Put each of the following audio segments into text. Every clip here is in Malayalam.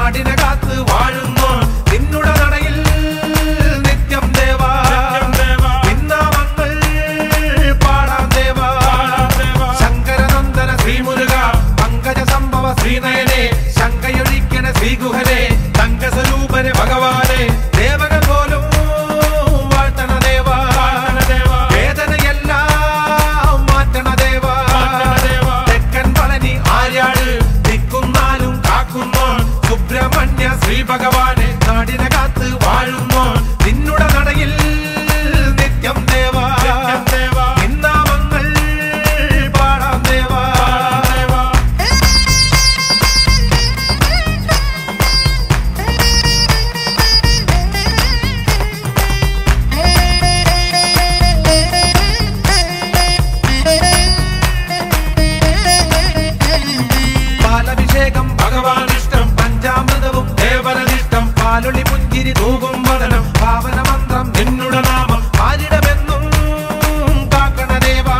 നാടിനെ കാത്ത് വാഴുന്നു നിന്നുടെ നടയിൽ നിത്യം ദേവാ നിന്നാമങ്ങൾ പാടാം ദേവാ ശങ്കരനന്ദന ശ്രീമുരുക പങ്കജ സംഭവ ശ്രീനയനെ ശങ്കയൊഴിക്കണ ശ്രീഗുഹനെ തങ്കസ്വരൂപനെ ഭഗവാനെ ദേവകൾ പോലും വാഴ്ത്തണ ദേവാ വേദനയെല്ലാം മാറ്റണ ദേവാ തെക്കൻ പളനി ആര്യാട് നിൽക്കുന്നാലും കാക്കുന്നു സുബ്രഹ്മണ്യ ശ്രീ ഭഗവാനെ നാടിനെ കാത്ത് വാഴുന്നു നിന്നുടെ നടയിൽ നിത്യം ദേവാ നിന്നാമങ്ങൾ പാടാം ദേവാ പാലഭിഷേകം ഭഗവാനിഷ്ടം പഞ്ചാമൃതവും ദേവരനിഷ്ടം പാലൊളി പുഞ്ചിരി തൂകും വദനം പാവന മന്ത്രം നിന്നുടെ നാമം പാലിടമെന്നും കാക്കണ ദേവാ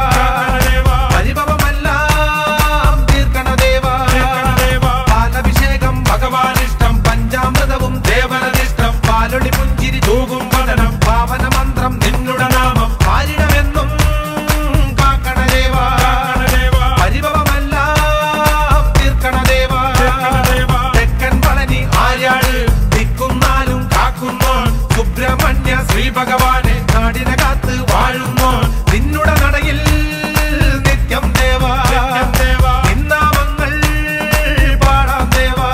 പരിഭവമെല്ലാം തീർക്കണ ദേവാ പാലഭിഷേകം ഭഗവാനിഷ്ടം പഞ്ചാമൃതവും ദേവരനിഷ്ടം പാലൊളി പുഞ്ചിരി തൂകും വദനം പാവന മന്ത്രം നിന്നുടെ നാമം പാലിടമെന്നും കാക്കണ ദേവാ പരിഭവമെല്ലാം തീർക്കണ ദേവാ തെക്കൻ പളനി ആര്യാട് നിൽക്കുന്നാലും കാക്കുന്നു സുബ്രഹ്മണ്യ ശ്രീ ഭഗവാനെ നാടിനെ കാത്ത് വാഴുന്നു നിന്നുടെ നടയിൽ നിത്യം ദേവാ നിന്നാമങ്ങൾ പാടാം ദേവാ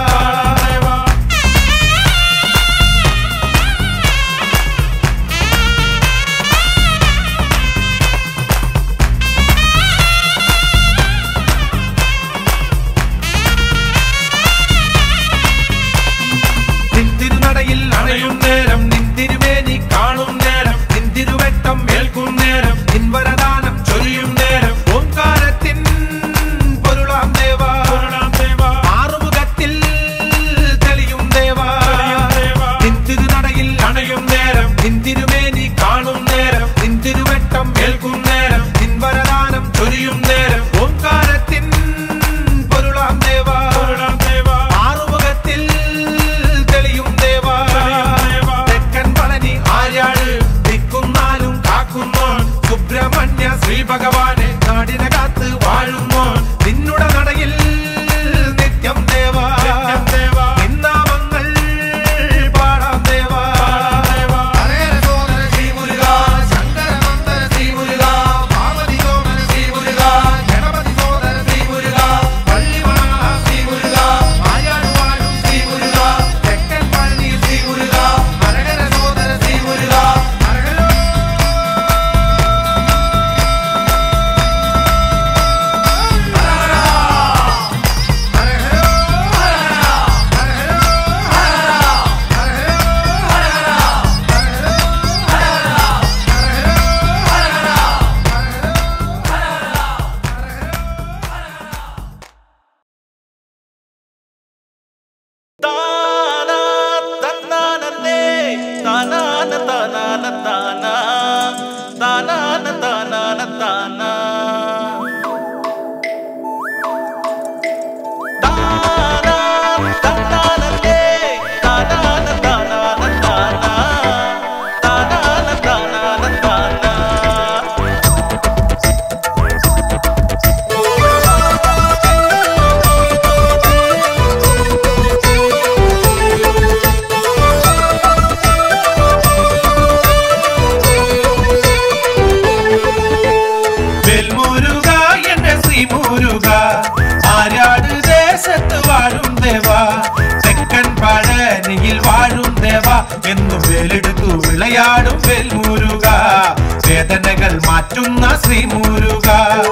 നിന്തിരുനടയിൽ അണയും നേരം നിന്തിരുവേനി കാണും നേരം നിന്തിരുവെട്ടം ഏൽക്കും നേരം നിൻവരദാനം ചൊരിയും നേരം ഓങ്കാരത്തിൻ പൊരുളാം ദേവാ ആറുമുഖത്തിൽ തെളിയും ദേവാ നിന്തിരുനടയിൽ അണയും നേരം നിന്തിരുവേനി കാണും നേരം നിന്തിരുവെട്ടം ഏൽക്കും നേരം നിൻവരദാനം ചൊരിയും നേരം ഓങ്കാരത്തിൻ പൊരുളാം ദേവാ ആറുമുഖത്തിൽ തെളിയും ദേവാ തെക്കൻ പളനി ആര്യാട് നിൽക്കുന്നാലും കാക്കുന്നു സുബ്രഹ്മണ്യ ശ്രീ ഭഗവാനെ നാടിനെ കാത്ത് വാഴുന്നു നിന്നുടെ നടയിൽ നിത്യം ദേവാ നിന്നാമങ്ങൾ പാടാം ദേവാ ഹരേ സോദര ശ്രീ മുരുക ശങ്കരനന്ദന ശ്രീ മുരുക പാർവതി സോദര ശ്രീ മുരുക ഗണപതി സോദര ശ്രീ മുരുക പള്ളിമണ ശ്രീ മുരുക ആയാട് വാഴും ശ്രീ മുരുക തെക്കൻ പഴനി ശ്രീ മുരുക ഹരഹര സോദര ശ്രീ മുരുക ഹരഹരോ താനാ തന്നാനന്നേ താനാന താനാന താനാ താനാന താനാന താനാ താനാ തന്നാനന്നേ താനാന താനാന താനാ താനാന താനാന താനാ വെൽമുരുക എന്റെ ശ്രീമുരുക ആരാട് ദേശത്ത് വാഴും ദേവ തെക്കൻ പഴനിയിൽ വാഴും ദേവ എന്നും വേലെടുത്തു വിളയാടും വെൽമുരുക വേദനകൾ മാറ്റുന്ന ശ്രീമുരുക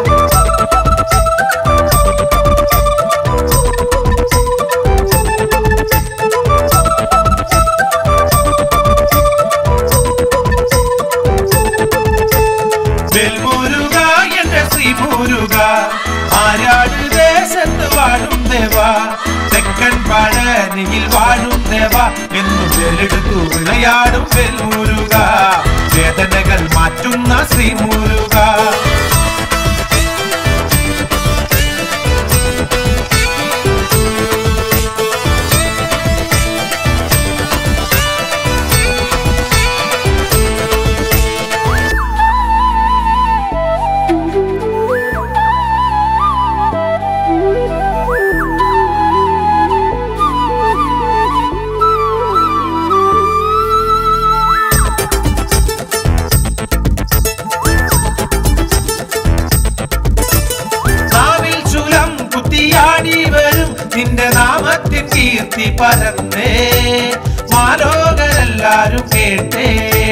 വെൽമുരുക എന്റെ ശ്രീമുരുക ആരാട് ദേശത്ത് വാഴും ദേവ തെക്കൻ പഴനിയിൽ വാഴും ദേവ എന്നു പേരെടുത്തു വിളയാടും വെൽമുരുക വേദനകൾ മാറ്റുന്ന ശ്രീമുരുക കീർത്തി പരന്നേ മാലോകരെല്ലാരും കേട്ടേ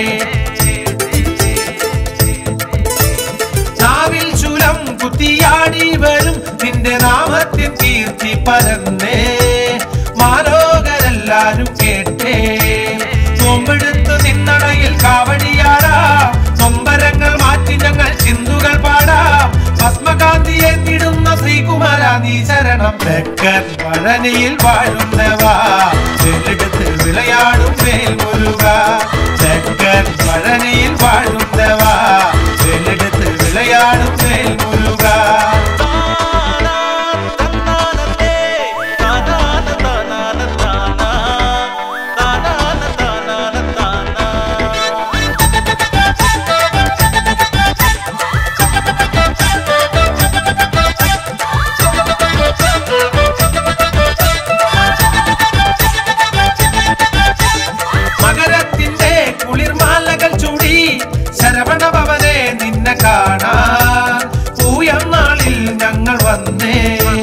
നാവിൽ ചുരം കുത്തിയാടി വരും നിന്റെ നാമത്തിൻ കീർത്തി പരന്നേ മാലോകരെല്ലാരും കേട്ടേ നോമ്പെടുത്ത് നിന്നടയിൽ കാവടിയാടാം നൊമ്പരങ്ങൾ മാറ്റി ഞങ്ങൾ ചിന്തുകൾ പാടാം ഭസ്മകാന്തി എന്നിടുന്ന ശ്രീകുമാര നീ ശരണം തെക്കൻ പഴനിയിൽ വാഴുന്നവാ ചെല്ലെടുത്ത് വിളയാടും മേൽമുരുക തെക്കൻ പഴനിയിൽ വാഴുന്നവാ ചെല്ലെടുത്ത് വിളയാടും മേൽമുരുക മകരത്തിന്റെ കുളിർമാലകൾ ചൂടി ശരവണ ഭവനെ നിന്നെ കാണാൻ പൂയം നാളിൽ ഞങ്ങൾ വന്നേ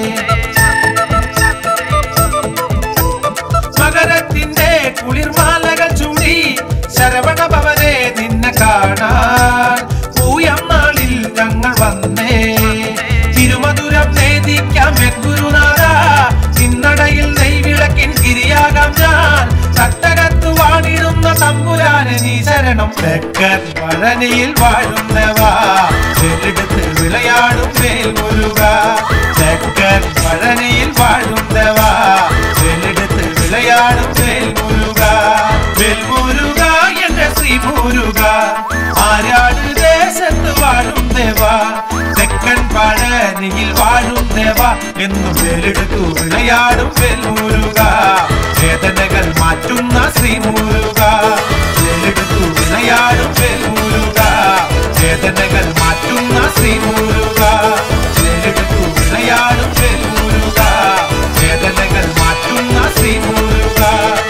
മകരത്തിന്റെ കുളിർമാലകൾ ചൂടി ശരവണ ഭവനെ നിന്നെ കാണാൻ പൂയം നാളിൽ ഞങ്ങൾ വന്നേ തിരുമധുരം നേദിക്കാം ഗുരുനാഥ നിന്നടയിൽ നെയ്വിളക്കിൻ കിരിയാകാം ഞാൻ തട്ടകത്ത് വാണിടുന്ന തമ്പുരാന് നീ ശരണം തെക്കൻ പഴനിയിൽ വാഴുന്നവാ ചെല്ലെടുത്ത് വിളയാടും മേൽമുരുക തെക്കൻ പഴനിയിൽ വാഴുന്നവാ ചെല്ലെടുത്ത് വിളയാടും മേൽമുരുക വെൽമുരുക എന്റെ ശ്രീമുരുക ആരാട് ദേശത്ത് വാഴും ദേവാ തെക്കൻ പഴനിയിൽ വാഴും ദേവ എന്നും വേലെടുത്തു വിളയാടും വെൽമുരുക വേദനകൾ മാറ്റുന്ന ശ്രീമുരുക വേലെടുത്തു വിളയാടും വെൽമുരുക വേദനകൾ മാറ്റുന്ന ശ്രീമുരുക വേലെടുത്തു വിളയാടും വെൽമുരുക വേദനകൾ മാറ്റുന്ന ശ്രീമുരുക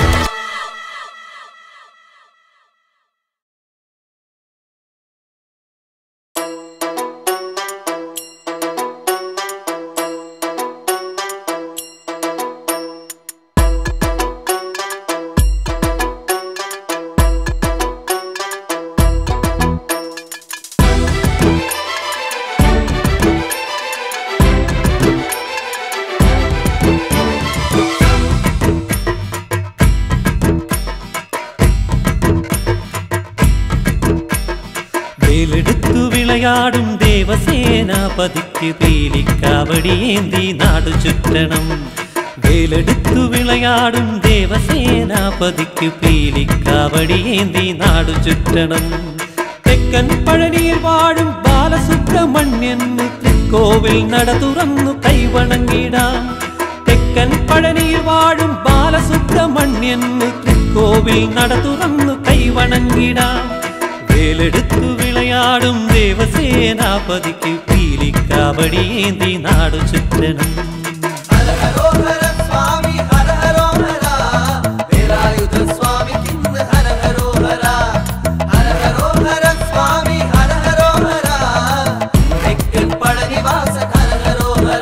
വേലെടുത്തു വിളയാടും ദേവസേനാപതിക്ക് പീലിക്കാവടിയേന്തി നാടു ചുറ്റണം വേലെടുത്തു വിളയാടും ദേവസേനാപതിക്ക് പീലിക്കാവടിയേന്തി നാടു ചുറ്റണം തെക്കൻ പഴനിയിൽ വാഴും ബാലസുബ്രഹ്മണ്യന് തൃക്കോവിൽ നട തുറന്നു കൈവണങ്ങിടാം തെക്കൻ പഴനിയിൽ വാഴും ബാലസുബ്രഹ്മണ്യന് തൃക്കോവിൽ നട തുറന്നു കൈവണങ്ങിടാം വേലെടുത്തു വിളയാടും ദേവസേനാപതിക്ക് പീലിക്കാവടിയേന്തി നാടു ചുറ്റണം ഹരഹരോഹര സ്വാമി ഹരഹരോഹര വേലായുധ സ്വാമിക്കിന്ന് ഹരഹരോഹര ഹരഹരോഹര സ്വാമി ഹരഹരോഹര തെക്കൻ പഴനിവാസ ഹരഹരോഹര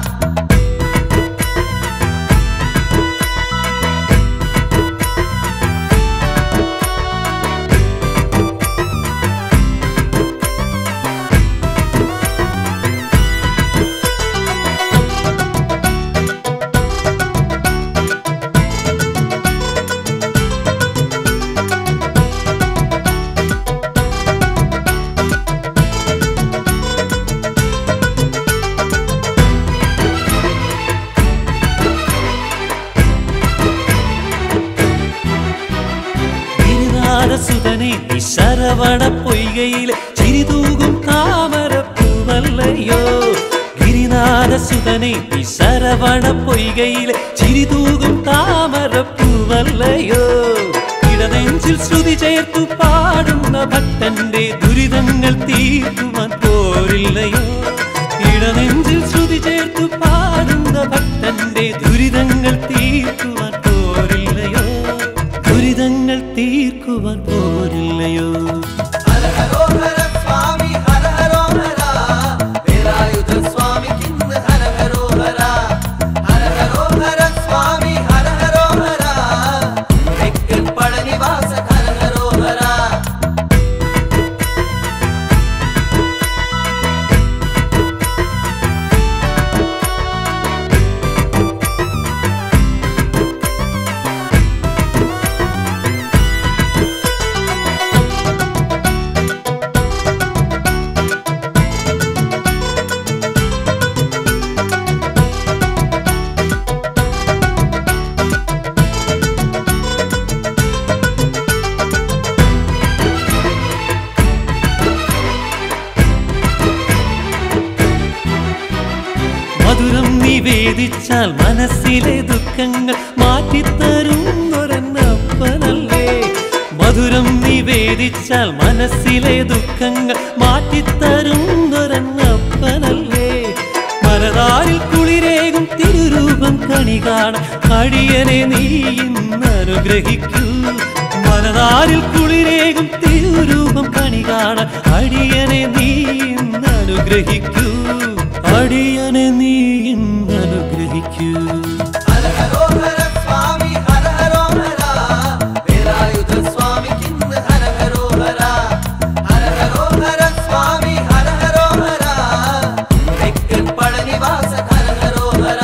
ഗിരിനാരസുതനെ നിശരവണ പൊയ്കയിലെ ചിരിതൂകും താമരപ്പൂവല്ലയോ ഗിരിനാരസുതനെ നിശരവണ പൊയ്കയിലെ ചിരിതൂകും താമരപ്പൂവല്ലയോ ഇടനെഞ്ചിൽ ശ്രുതി ചേർത്തു പാടുന്ന ഭക്തന്റെ ദുരിതങ്ങൾ തീർക്കുവാൻ പോരില്ലയോ ഇടനെഞ്ചിൽ ശ്രുതി ചേർത്തു പാടുന്ന ഭക്തന്റെ ദുരിതങ്ങൾ തീർക്കുവാൻ പോരില്ലയോ ദുരിതങ്ങൾ തീർക്കുവാൻ പോരില്ലയോ ഹരഹരോഹര സ്വാമി ഹരഹരോഹര വേലായുധ സ്വാമിക്കിന്ന് ഹരഹരോഹര ഹരഹരോഹര സ്വാമി ഹരഹരോഹര മാറ്റിത്തരുന്നൊരപ്പനല്ലേ മധുരം നിവേദിച്ചാൽ മനസ്സിലെ ദുഃഖങ്ങൾ മാറ്റിത്തരുന്നൊരപ്പനല്ലേ മലതാരിൽ കുളിരേകും തിരുരൂപം കണി കാണാൻ അടിയനെ നീ ഇന്ന് അനുഗ്രഹിക്കൂ മനതാരിൽ കുളിരേകും തിരുരൂപം കണി കാണാൻ അടിയനെ നീ ഇന്ന് അനുഗ്രഹിക്കൂ അടിയനെ നീ ഇന്ന് അനുഗ്രഹിക്കൂ ഹര ഹരോഹര സ്വാമി ഹര ഹരോഹര വേലായുധ സ്വാമിക്കിന്ന് ഹര ഹരോഹര ഹര ഹരോഹര സ്വാമി ഹര ഹരോഹര തെക്കൻ പഴനിവാസ ഹര ഹരോഹര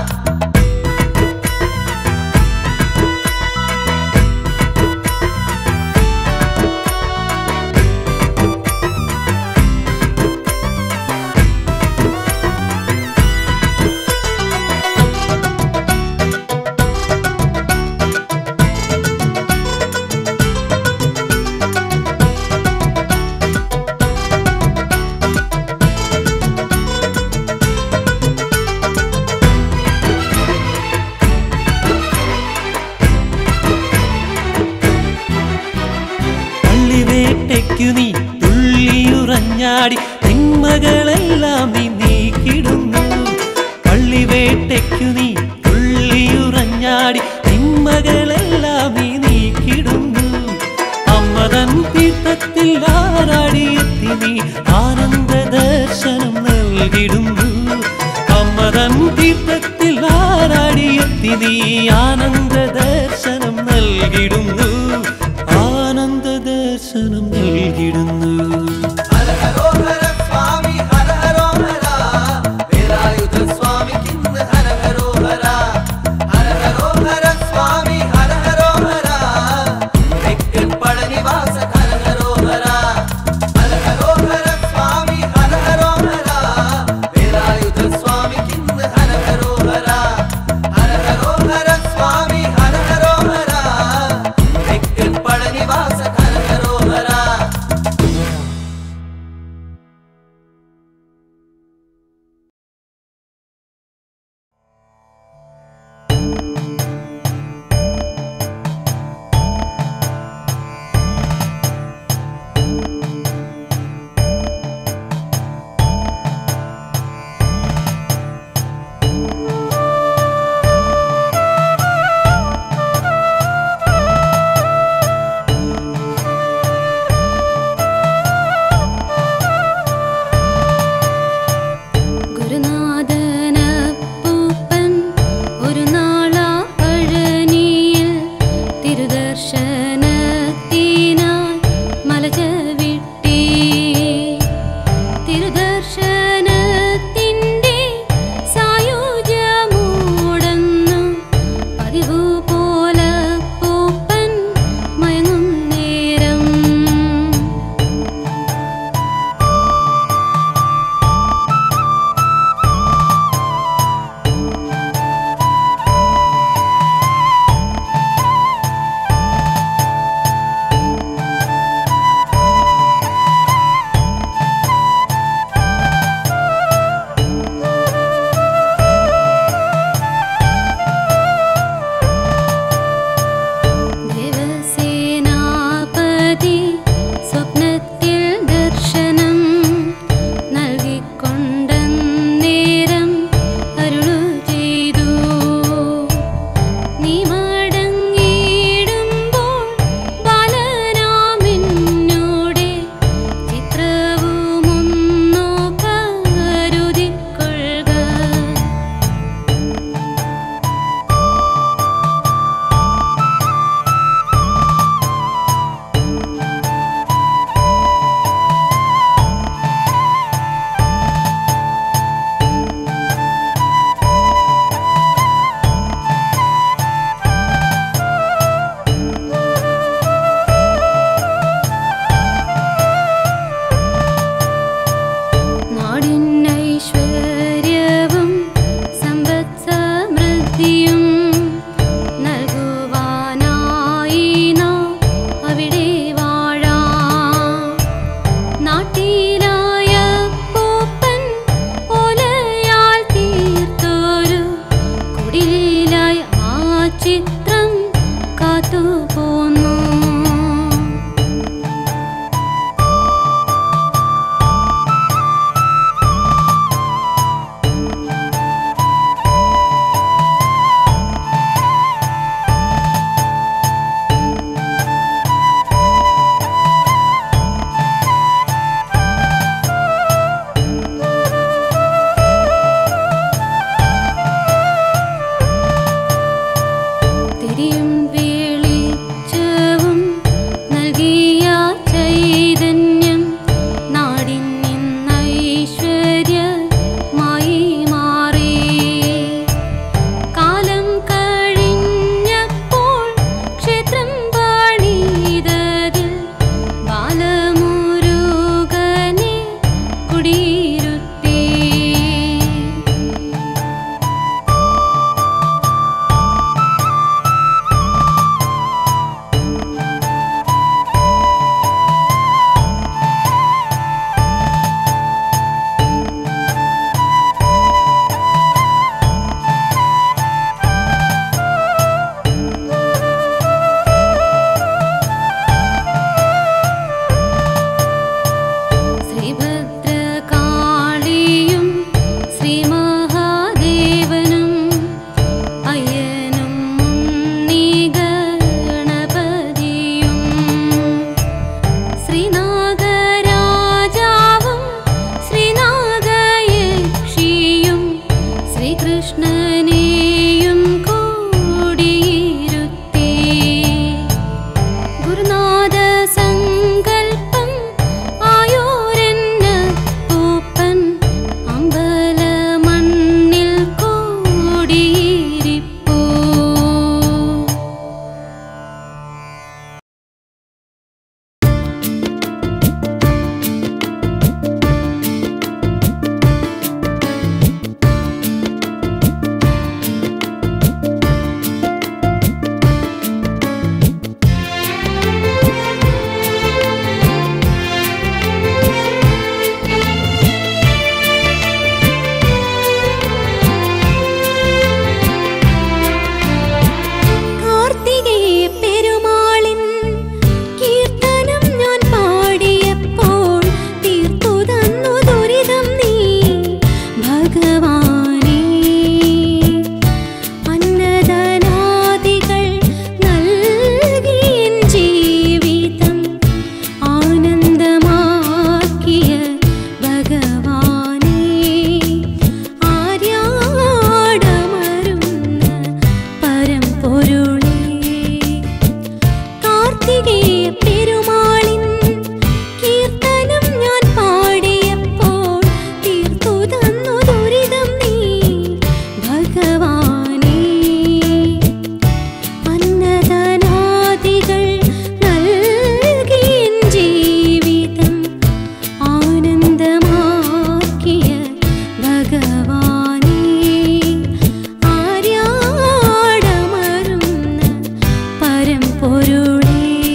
പള്ളിവേട്ടയ്ക്കു നീ തുള്ളിയുറഞ്ഞാടി തിന്മകളെല്ലാം നീ നീക്കിടുന്നു പള്ളിവേട്ടയ്ക്കു നീ തുള്ളിയുറഞ്ഞാടി തിന്മകളെല്ലാം നീ നീക്കിടുന്നു അമ്മതൻ തീർത്ഥത്തിൽ ആരാടിയെത്തി നീ ആനന്ദ ദർശനം നൽകിടുന്നു അമ്മതൻ തീർത്ഥത്തിൽ ആരാടിയെത്തി നീ ആനന്ദ ദർശനം നൽകിടുന്നു ആനന്ദ ദർശനം നൽകിടുന്നു ഹര ഹരോഹര സ്വാമി ഹര ഹരോഹര വേലായുധ സ്വാമിക്കിന്ന് ഹര ഹരോഹര ഹര ഹരോഹര സ്വാമി ഹര ഹരോഹര തെക്കൻ പഴനിവാസ ഹര ഹരോഹര ഹര ഹരോഹര സ്വാമി ഹര ഹരോഹര വേലായുധ സ്വാമിക്കിന്ന് ഹര ഹരോഹര ഹര ഹരോഹര സ്വാമി കാത്തു പോന്നു തിരിയും വെളിച്ചവും നൽകിയ ചൈതന്യം നാടിൻ നിന്നൈശ്വര്യമായി മാറി കാലം കഴിഞ്ഞപ്പോൾ ക്ഷേത്രം പണിതതിൽ ബാലമുരുകനെ കുടിയിരുത്തി ശ്രീഭദ്രകാളിയും ശ്രീമഹാദേവനും അയ്യനും ഉണ്ണിഗണപതിയും ശ്രീനാഗരാജാവും ശ്രീനാഗയക്ഷിയും ശ്രീകൃഷ്ണനെയും കൂടിയിരുത്തി ഗുരുനാഥ സങ്കൽപ്പം ആയോരെന്ന പൂപ്പൻ അമ്പല മണ്ണിൽ കൂടിയിരിപ്പൂ കാർത്തികേയ പെരുമാളിൻ കീർത്തനം ഞാൻ പാടിയപ്പോൾ തീർത്തു തന്നു ദുരിതം നീ ഭഗവാനേ അന്നദാനാദികൾ നൽകിയൻ ജീവിതം ആനന്ദമാക്കിയ ഭഗവാനേ ആര്യാടമരുന്ന പരമ്പൊരുളേ കാർത്തികേയ പെരുമാളിൻ കീർത്തനം ഞാൻ പാടിയപ്പോൾ തീർത്തു തന്നു ദുരിതം നീ ഭഗവാനേ അന്നദാനാദികൾ നൽകിയൻ ജീവിതം ആനന്ദമാക്കിയ ഭഗവാനേ ആര്യാടമരുന്ന പരമ്പൊരുളേ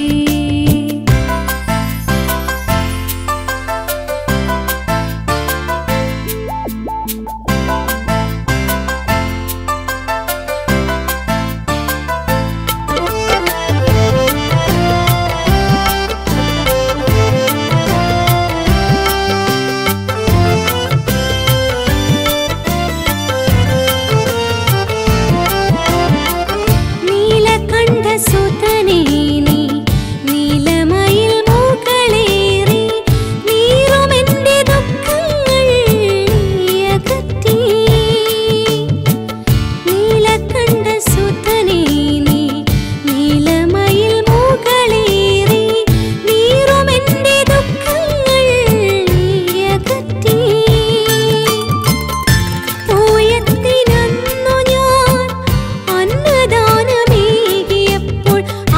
നീലകണ്ഠ സുതനേ നീ നീലമയിൽ മുകളേറി നീറുമെന്റെ ദുഃഖങ്ങൾ അകറ്റി നീലകണ്ഠ സുതനേ നീ നീലമയിൽ മുകളേറി നീറുമെന്റെ ദുഃഖങ്ങൾ അകറ്റി പോയത്തിനന്നു ഞാൻ അന്നദാനമേകിയപ്പോൾ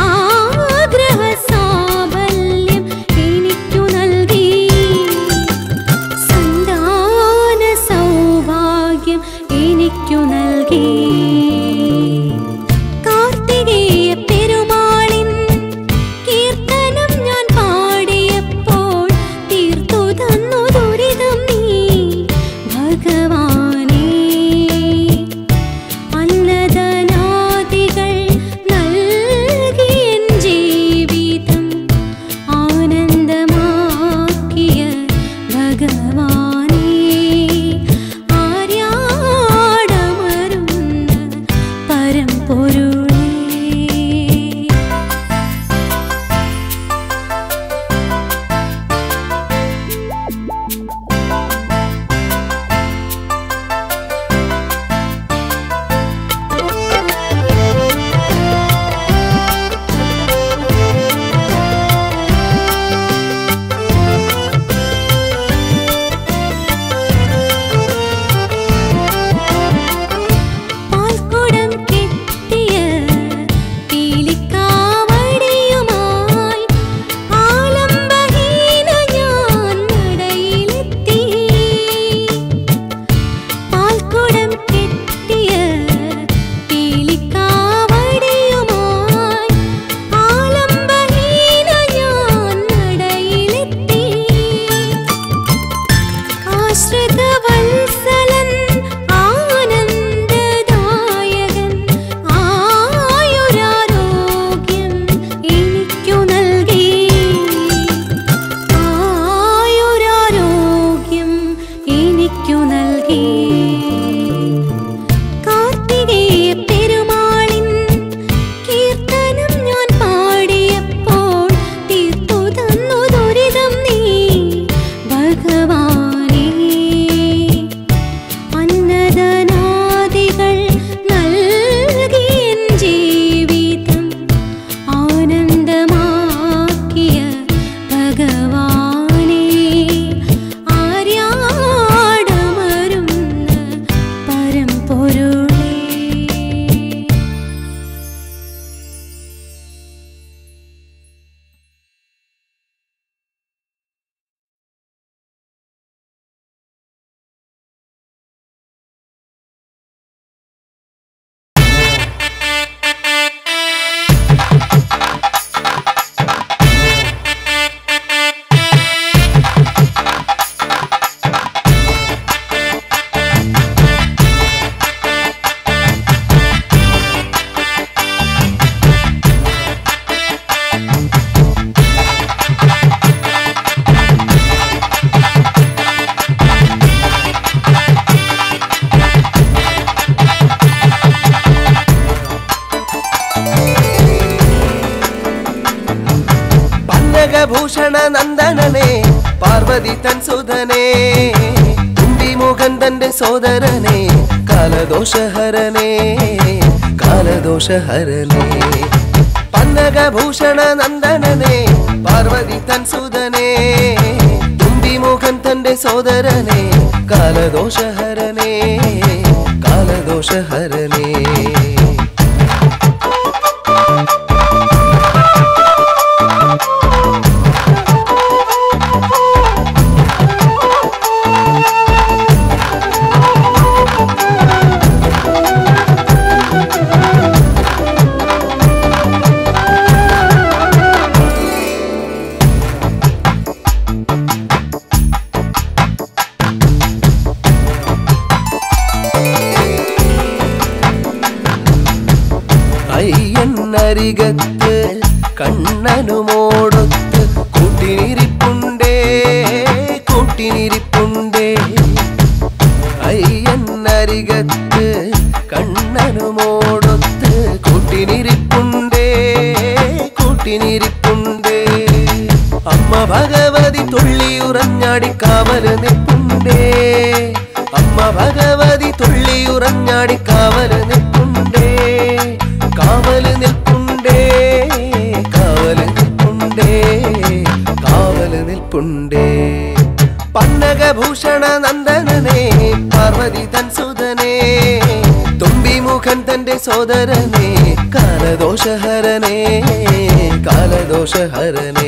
പന്നകഭൂഷണ നന്ദനനെ പാർവതി തൻ സുതനെ തുമ്പിമുഖൻ തന്റെ സോദരനെ കാലദോഷഹരനെ കാലദോഷഹരനെ പന്നകഭൂഷണ നന്ദനനെ പാർവതി തൻ സുതനെ തുമ്പിമുഖൻ തന്റെ സോദരനെ കാലദോഷഹരനെ കാലദോഷഹരനെ അയ്യന്നരികത്ത് കണ്ണനുമോടൊത്ത് കൂട്ടിനിരിപ്പുണ്ടേ കൂട്ടിനിരിപ്പുണ്ടേ അയ്യന്നരികത്ത് കണ്ണനുമോടൊത്ത് കൂട്ടിനിരിപ്പുണ്ടേ കൂട്ടിനിരിപ്പുണ്ടേ അമ്മ ഭഗവതി തുള്ളിയുറഞ്ഞാടി കാവല് നിൽപ്പുണ്ടേ അമ്മ ഭഗവതി തുള്ളിയുറഞ്ഞാടി കാവല് നിൽപ്പുണ്ടേ കാവല് നിൽപ്പുണ്ടേ കാവല് നിൽപ്പുണ്ടേ കാവല് നിൽപ്പുണ്ടേ പന്നകഭൂഷണ നന്ദനനെ പാർവതി തൻ സുതനെ തുമ്പിമുഖൻ തന്റെ സോദരനെ കാലദോഷഹരനെ കാലദോഷഹരനെ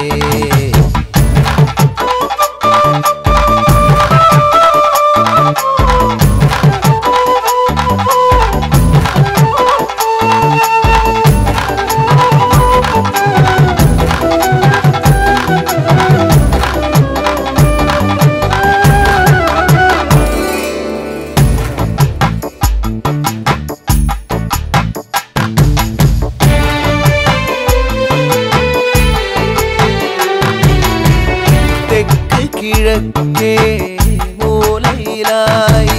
തെക്ക് കിഴക്കേ മൂലയിലായി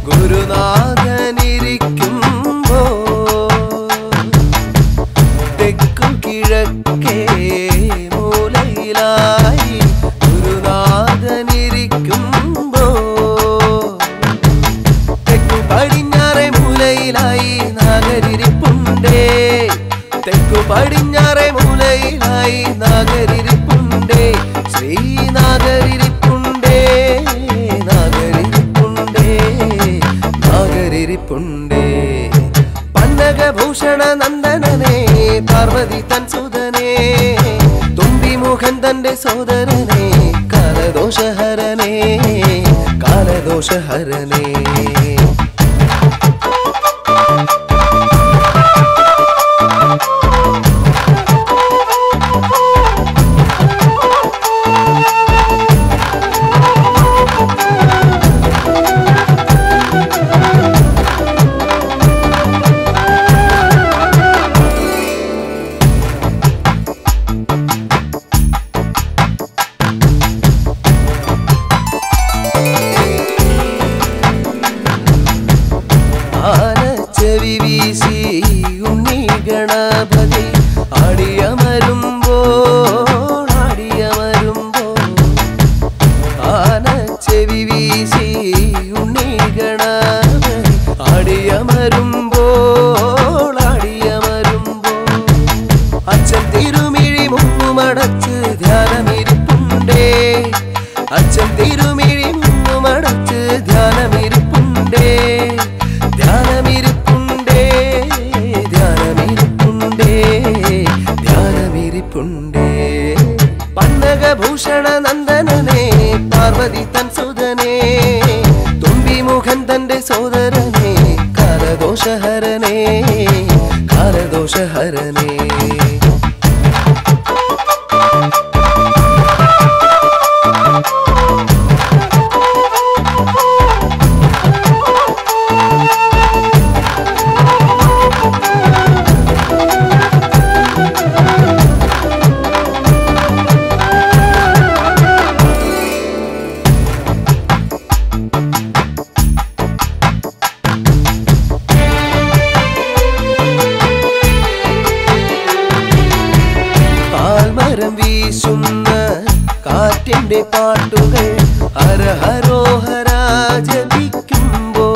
ഗുരുനാഥനിരിക്കുമ്പോ തെക്കു കിഴക്കേ മൂലയിലായി ഗുരുനാഥനിരിക്കുമ്പോ തെക്കു പടിഞ്ഞാറെ മൂലയിലായി നാഗരിരിപ്പുണ്ടേ തെക്കു പടിഞ്ഞാറെ മൂലയിലായി നാഗരിരിപ്പുണ്ടേ ശ്രീനാഗരിരിപ്പുണ്ടേ നാഗരിരിപ്പുണ്ടേ നാഗരിരിപ്പുണ്ടേ പന്നകഭൂഷണ നന്ദനനെ പാർവതി തൻ സുതനെ തുമ്പിമുഖൻ തന്റെ സോദരനെ കാലദോഷഹരനെ കാലദോഷഹരനെ ആനച്ചെവി വീശി ഉണ്ണി ഗണപതി ആടിയമരുമ്പോൾ ആടിയമരുമ്പോൾ ആനച്ചെവി വീശി ഉണ്ണി ഗണപതി ആടിയമരുമ്പോൾ ആടിയമരുമ്പോൾ അച്ഛൻ തിരുമിഴി മുങ്ങുമടച്ച് ധ്യാനമിരിപ്പുണ്ടേ അച്ഛൻ തിരുമിഴി മുങ്ങുമടച്ച് ധ്യാനമിരിപ്പുണ്ടേ ധ്യാനമിരിപ്പുണ്ടേ ധ്യാനമിരിപ്പുണ്ടേ ധ്യാനമിരിപ്പുണ്ടേ പന്നകഭൂഷണ നന്ദനനെ പാർവതി തൻ സുതനെ തുമ്പിമുഖൻ തന്റെ സോദരനെ കാലദോഷഹരനെ കാലദോഷഹരനെ ആൽമരം വീശുന്ന കാറ്റിന്റെ പാട്ടുകൾ ഹരഹരോഹര ജപിക്കുമ്പോ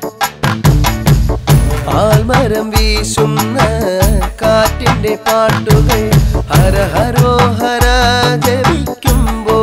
ആൽമരം വീശുന്ന കാറ്റിന്റെ പാട്ടുകൾ ഹരഹരോഹര ജപിക്കുമ്പോ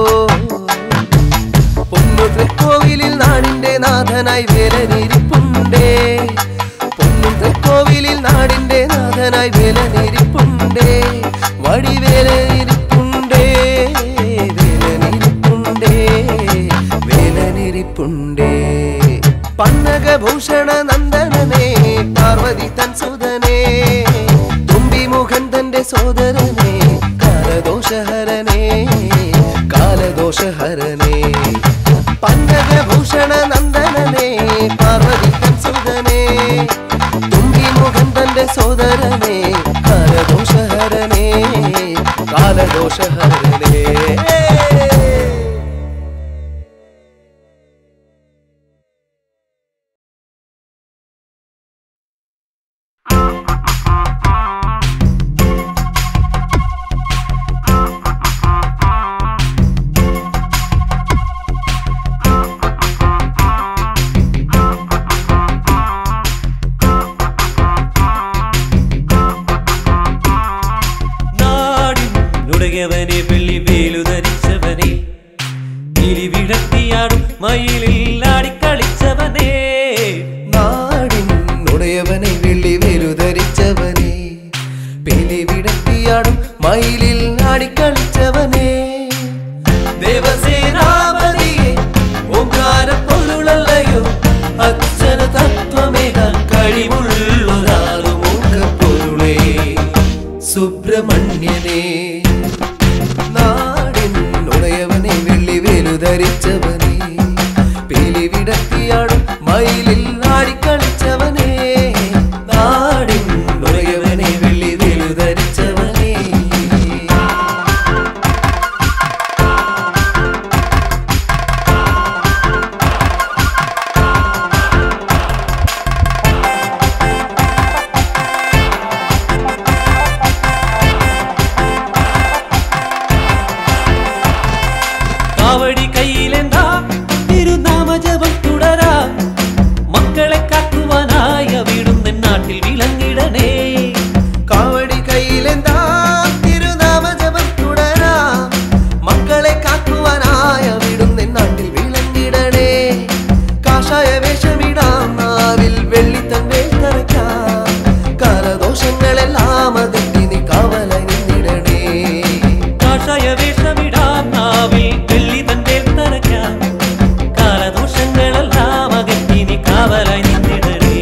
പൊന്നുതൃക്കോവിലിൽ നാടിന്റെ നാഥനായി വേലനിരിപ്പുണ്ടേ പൊന്നുതൃക്കോവിലിൽ നാടിന്റെ നാഥനായി വേലനിരിപ്പുണ്ടേ വടിവേലനിരിപ്പുണ്ടേ വേലനിരിപ്പുണ്ടേ വേലനിരിപ്പുണ്ടേ പന്നകഭൂഷണ നന്ദനനെ പാർവതി തൻ സുതനെ തുമ്പിമുഖൻ തന്റെ സോദരനെ കാലദോഷഹരനെ കാലദോഷഹരനെ പന്നകഭൂഷണ നന്ദനനെ പാർവതി തൻ സുതനെ തുമ്പിമുഖൻ തന്റെ സോദരനെ കാലദോഷഹരനെ കാലദോഷഹരനെ നാടിനുടയവനെ വെള്ളി വേലു ധരിച്ചവനെ വിടത്തിയാടും മയിലിൽ ആടിക്കളിച്ചവനെ നാടിനുടയവനെ വെള്ളി വെലുധരിച്ചവനെ പെലി വിടത്തിയാടും മയിലിൽ ആടിക്കളിച്ചവനെ ദേവസേനാപതിയെ ഓങ്കാര പൊരുളല്ലയോ അച്ഛന തത്വമേകാൻ കഴിവുള്ളൊരാളും പൊരുളേ സുബ്രഹ്മണ്യനെ നാടിനുടയവനെ വെള്ളി വെലുധരിച്ചവനെ പേലി വിടത്തിയാടും മയിലിൽ ആടിക്കളിച്ചവനെ നാടിനുടയവനെ വെള്ളി വെലുധരിച്ചവനെ കാവടി കയ്യിലെന്താ തിരുനാമജപം തുടരാ മക്കളെ കാക്കുവാനായ വിടുന്ന നാട്ടിൽ വിളങ്ങിടണേ കാവടി കയ്യിലെന്താ തിരുനാമജപം തുടരാം മക്കളെ കാക്കുവാനായ വിടുന്ന നാട്ടിൽ വിളങ്ങിടണേ കാഷായ വേഷമിടാം നാവിൽ വെള്ളിത്തന്റെ കറക്കാം കാലദോഷങ്ങളെല്ലാം അകറ്റി നീ കാവലായി നിന്നിടണേ കാഷായ വേഷമിടാം നാവിൽ വെള്ളി തന്റെ തറയ്ക്കാം കാലദോഷങ്ങളെല്ലാം അകറ്റി നീ കാവലായി നിന്നിടണേ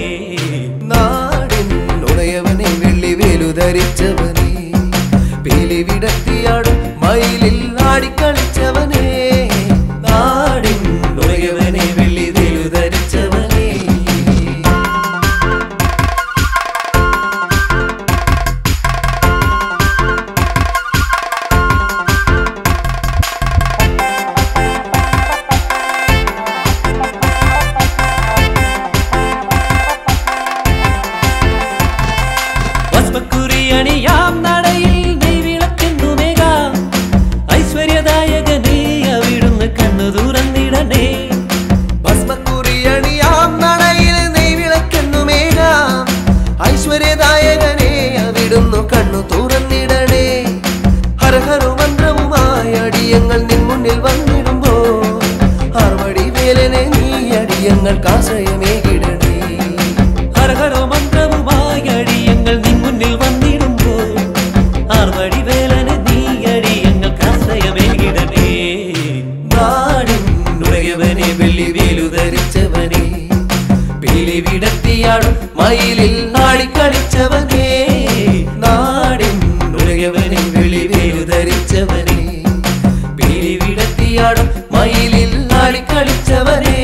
നാടിനുടയവനെ വെള്ളി വേലുധരിച്ചവനെ പേലി വിടത്തിയാടും മയിലിൽ ആടിക്കളിച്ചവനെ നാടിനുടയവനെ വെള്ളി വേലുധരിച്ചവനെ ഭസ്മക്കുറിയണിയാം നടയിൽ നെയ്വിളക്കെന്നുമേകാം ഐശ്വര്യദായകനേ അവിടുന്ന് കണ്ണു തുറന്നിടണേ ഭസ്മക്കുറിയണിയാം നടയിൽ നെയ്വിളക്കെന്നുമേകാം ഐശ്വര്യദായകനെ അവിടുന്നു കണ്ണു തുറന്നിടണേ ഹരഹരു മന്ത്രവുമായി അടിയങ്ങൾ നിൻ മുന്നിൽ വന്നിടുമ്പോ അറുപടി വേലനെ നീ അടിയങ്ങൾക്ക് ആശ്രയമേകിടണേ ഹരഹരോ മന്ത്രവുമായി അടിയങ്ങൾ നിൻ മുന്നിൽ വന്നിടുമ്പോൾ ആർവടി വേലന് നീ അടിയങ്ങൾക്ക് ആശ്രയമേകിടണേ നാടിനുടയവനെ വെള്ളി വേലുധരിച്ചവനെ പേലി വിടത്തിയാടും മയിലിൽ ആടിക്കളിച്ചവനെ നാടിനുടയവനെ വെള്ളി വേലുധരിച്ചവനെ പേലി വിടത്തിയാടും മയിലിൽ ആടിക്കളിച്ചവനെ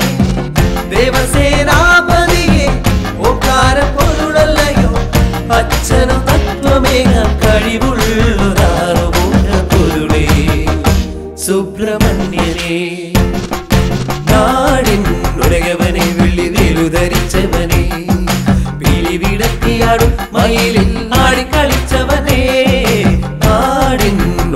ദേവസേനാപതിയെ ഓക്കാര പൊരുളല്ലയോ അച്ഛനു തത്വമേക കഴിവുള്ളൊരാറുമൂല പൊരുളേ സുബ്രഹ്മണ്യനെ നാടിനുടയവനെ വെള്ളി വേലുധരിച്ചവനെ പിലി വിടത്തിയാടും മയിലിൽ ആടിക്കളിച്ചവനെ നാടിൻ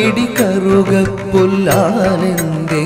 പിടി കറുക പുല്ലാനെന്റെ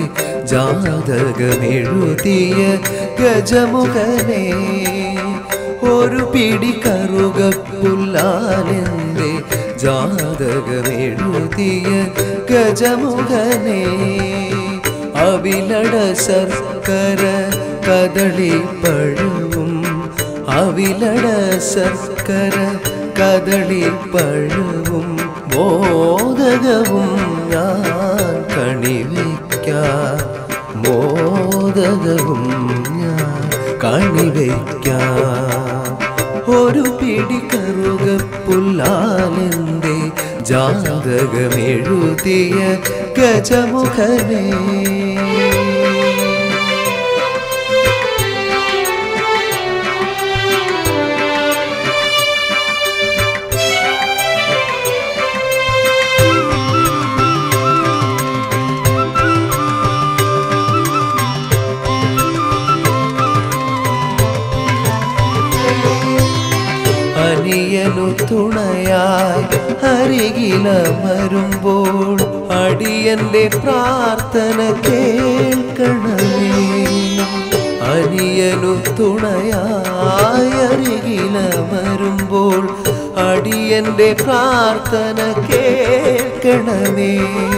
ജാതകമെഴുതിയ ഗജമുഖനെ ഒരു പിടി കറുക പുല്ലാനെന്റെ ജാതകമെഴുതിയ ഗജമുഖനെ അവിലട ശർക്കര കദളി പഴവും അവിലട ശർക്കര കദളി പഴവും മോദകവും ഞാൻ കണിവയ്ക്കാം മോദകവും ഞാൻ കണിവയ്ക്കാം ഒരു പിടി കറുക പുല്ലാലെന്റെ ജാതകമെഴുതിയ ഗജമുഖനേ അനിയനു തുണയായി അരികിലമരുമ്പോൾ അടിയന്റെ പ്രാർത്ഥന കേൾക്കണമേ അനിയനു തുണയായി അരികിലമരുമ്പോൾ അടിയന്റെ പ്രാർത്ഥന കേൾക്കണമേ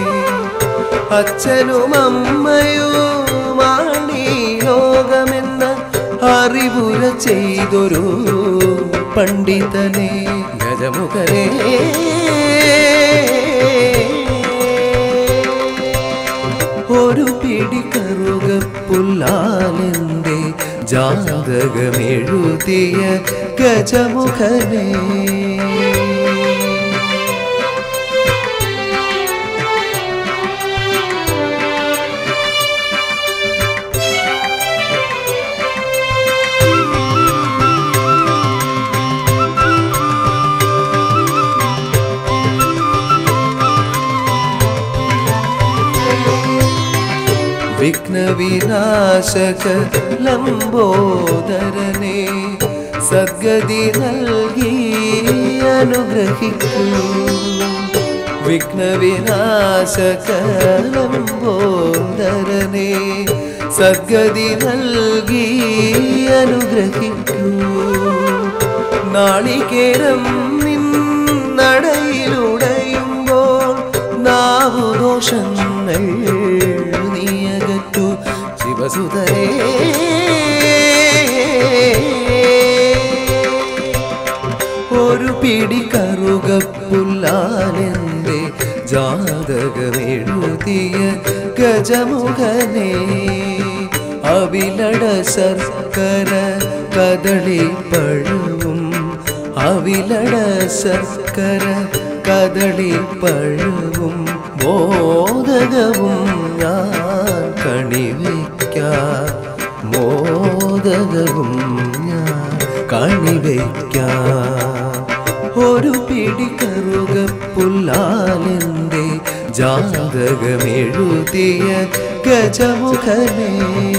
അച്ഛനും അമ്മയുമാണീ ലോകമെന്ന അറിവുര ചെയ്തൊരു പണ്ഡിതനെ ഗജമുഖനെ ഒരു പിടി കറുക പുല്ലാലെന്റെ ജാതകമെഴുതിയ ഗജമുഖനെ വിഘ്നവിനാശക ലംബോദരനെ സദ്ഗതി നൽകി അനുഗ്രഹിക്കൂ വിഘ്നവിനാശക ലംബോദരനെ സദ്ഗതി നൽകി അനുഗ്രഹിക്കൂ നാളികേരം നിൻ നടയിലുടയുമ്പോൾ നാവുദോഷങ്ങൾ നീയകറ്റു ശിവസുതരേ ഒരു പിടി കറുക പുല്ലാലെന്റെ ജാതകമെഴുതിയ ഗജമുഖനെ അവിലട ശർക്കര കദളി പഴവും അവിലട ശർക്കര കദളി പഴവും മോദകവും ഞാൻ കണിവയ്ക്കാം മോദകവും ഞാൻ കണിവയ്ക്കാം ഒരു പിടി കറുക പുല്ലാലെന്റെ ജാതകമെഴുതിയ ഗജമുഖനേ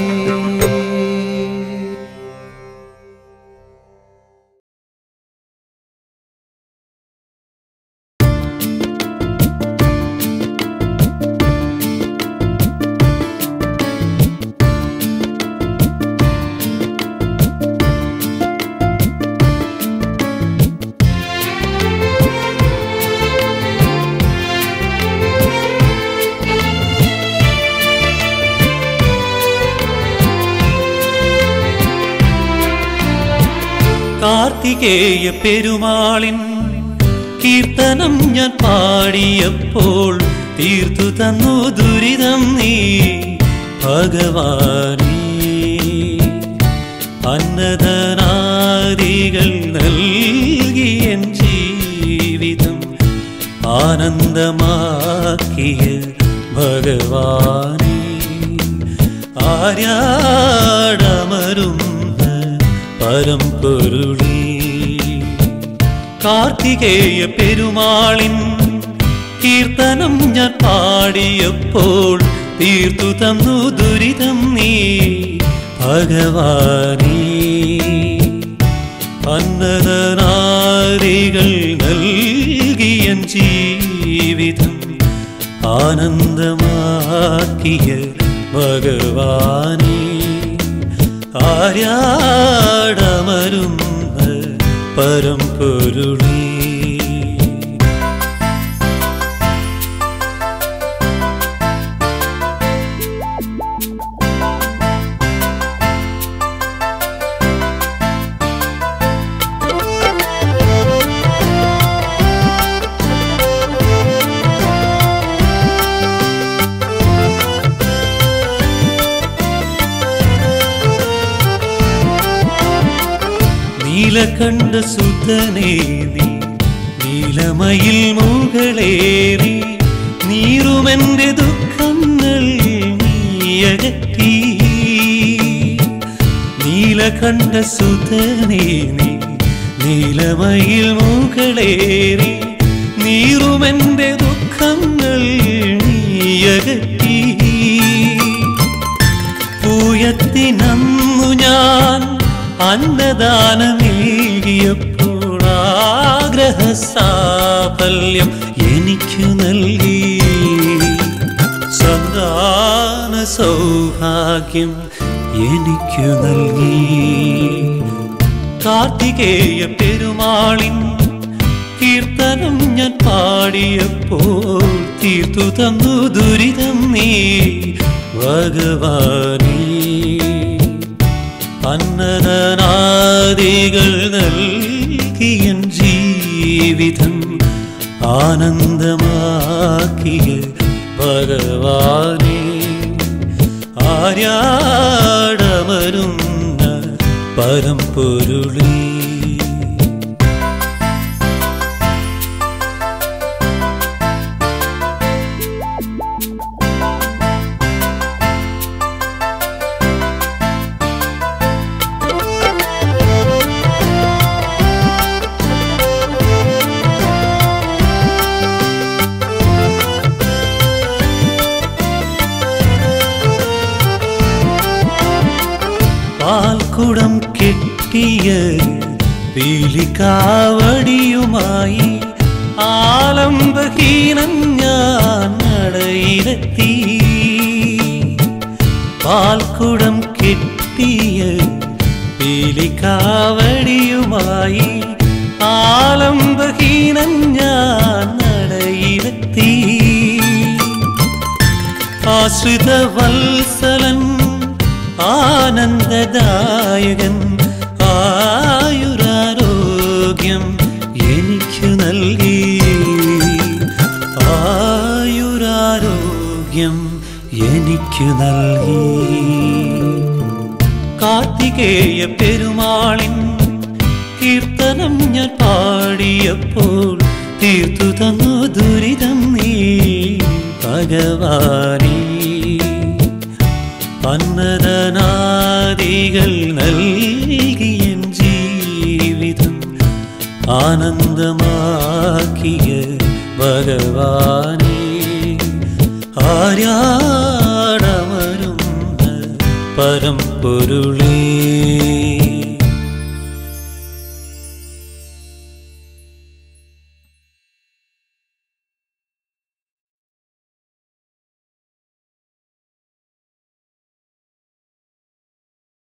കാർത്തികേയ പെരുമാളിൻ കീർത്തനം ഞാൻ പാടിയപ്പോൾ തീർത്തു തന്നു ദുരിതം നീ ഭഗവാനേ അന്നദനാദികൾ നൽകിയ ജീവിതം ആനന്ദമാക്കിയ ഭഗവാനേ ആര്യാടമരുന്ന പരമ്പൊരുളി കാർത്തികേയ പെരുമാളിൻ കീർത്തനം ഞാൻ പാടിയപ്പോൾ തീർത്തു തന്നു ദുരിതം നീ ഭഗവാനേ അന്നദനാരികൾ നൽകിയ ജീവിതം ആനന്ദമാക്കിയ ഭഗവാനേ ആര്യാടമരുന്ന പരമ്പൊരുളേ നീലകണ്ഠ സുതനേ നീ നീലമയിൽ മുകളേറി നീറുമെന്റെ ദുഃഖങ്ങൾ നീയകറ്റി നീലകണ്ഠ സുതനേ നീ നീലമയിൽ മുകളേറി നീറുമെന്റെ ദുഃഖങ്ങൾ നീയകറ്റി പൂയത്തിനന്നു ഞാൻ അന്നദാനമേകിയപ്പോൾ ആഗ്രഹ സാഫല്യം എനിക്കു നൽകി സന്താന സൗഭാഗ്യം എനിക്കു നൽകി കാർത്തികേയ പെരുമാളിൻ കീർത്തനം ഞാൻ പാടിയപ്പോൾ തീർത്തു തന്നു ദുരിതം നീ ഭഗവാനേ അന്നദനാദികൾ നൽകിയൻ ജീവിതം ആനന്ദമാക്കിയ ഭഗവാനേ ആര്യാടമരുന്ന പരമ്പൊരുളേ പാൽക്കുടം കെട്ടിയ പീലിക്കാവടിയുമായി ആലംബഹീനൻ ഞാൻ നടയിലെത്തി പാൽക്കുടം കെട്ടിയ പീലിക്കാവടിയുമായി ആലംബഹീനൻ ഞാൻ നടയിലെത്തി ആശ്രിത വത്സലൻ ആനന്ദദായകൻ ആയുരാരോഗ്യം എനിക്കു നൽകി ആയുരാരോഗ്യം എനിക്കു നൽകി കാർത്തികേയ പെരുമാളിൻ കീർത്തനം ഞാൻ പാടിയപ്പോൾ തീർത്തു തന്നു ദുരിതം നീ ഭഗവാനേ അന്നദനാദികൾ നൽകിയൻ ജീവിതം ആനന്ദമാക്കിയ ഭഗവാനേ ആര്യാടമരുന്ന പരമ്പൊരുളേ